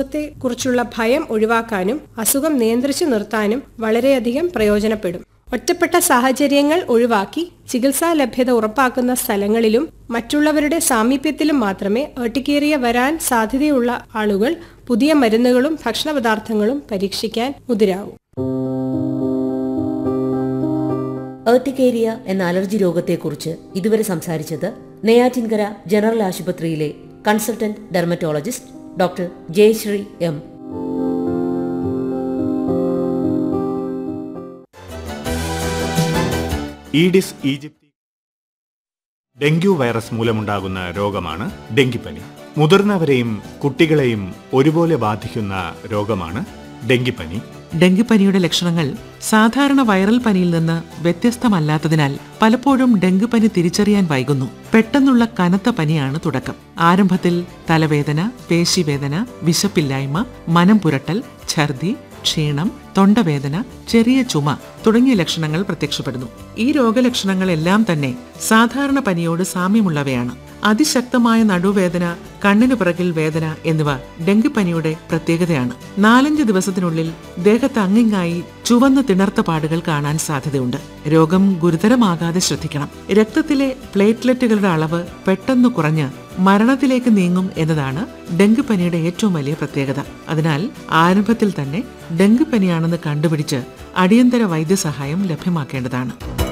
അസുഖത്തെക്കുറിച്ചുള്ള ഭയം ഒഴിവാക്കാനും അസുഖം നിയന്ത്രിച്ചു നിർത്താനും വളരെയധികം പ്രയോജനപ്പെടും ഒറ്റപ്പെട്ട സാഹചര്യങ്ങൾ ഒഴിവാക്കി ചികിത്സാ ലഭ്യത ഉറപ്പാക്കുന്ന സ്ഥലങ്ങളിലും മറ്റുള്ളവരുടെ സാമീപ്യത്തിലും മാത്രമേ ഏർട്ടിക്കേറിയ വരാൻ സാധ്യതയുള്ള ആളുകൾ പുതിയ മരുന്നുകളും ഭക്ഷണപദാർത്ഥങ്ങളും പരീക്ഷിക്കാൻ മുതിരാവൂ ഏർട്ടിക്കേരിയ എന്ന അലർജി രോഗത്തെക്കുറിച്ച് ഇതുവരെ സംസാരിച്ചത് നെയ്യാറ്റിൻകര ജനറൽ ആശുപത്രിയിലെ consultant dermatologist doctor Jayasree M Aedes aegypti dengue virus മൂലമുണ്ടാകുന്ന രോഗമാണ് ഡെങ്കിപ്പനി മുതിർന്നവരെയും കുട്ടികളെയും ഒരുപോലെ ബാധിക്കുന്ന രോഗമാണ് ഡെങ്കിപ്പനി ഡെങ്കിപ്പനിയുടെ ലക്ഷണങ്ങൾ സാധാരണ വൈറൽ പനിയിൽ നിന്ന് വ്യത്യസ്തമല്ലാത്തതിനാൽ പലപ്പോഴും ഡെങ്കിപ്പനി തിരിച്ചറിയാൻ വൈകുന്നു പെട്ടെന്നുള്ള കനത്ത പനിയാണ് തുടക്കം ആരംഭത്തിൽ തലവേദന പേശിവേദന വിശപ്പില്ലായ്മ മനം പുരട്ടൽ ഛർദി ക്ഷീണം തൊണ്ടവേദന ചെറിയ ചുമ തുടങ്ങിയ ലക്ഷണങ്ങൾ പ്രത്യക്ഷപ്പെടുന്നു ഈ രോഗലക്ഷണങ്ങളെല്ലാം തന്നെ സാധാരണ പനിയോട് സാമ്യമുള്ളവയാണ് അതിശക്തമായ നടുവേദന കണ്ണിനു പിറകിൽ വേദന എന്നിവ ഡെങ്കിപ്പനിയുടെ പ്രത്യേകതയാണ് നാലഞ്ച് ദിവസത്തിനുള്ളിൽ ദേഹത്ത് അങ്ങിങ്ങായി ചുവന്ന തിണർത്ത പാടുകൾ കാണാൻ സാധ്യതയുണ്ട് രോഗം ഗുരുതരമാകാതെ ശ്രദ്ധിക്കണം രക്തത്തിലെ പ്ലേറ്റ്ലെറ്റുകളുടെ അളവ് പെട്ടെന്ന് കുറഞ്ഞ് മരണത്തിലേക്ക് നീങ്ങും എന്നതാണ് ഡെങ്കിപ്പനിയുടെ ഏറ്റവും വലിയ പ്രത്യേകത അതിനാൽ ആരംഭത്തിൽ തന്നെ ഡെങ്കിപ്പനിയാണെന്ന് കണ്ടുപിടിച്ച് അടിയന്തര വൈദ്യസഹായം ലഭ്യമാക്കേണ്ടതാണ്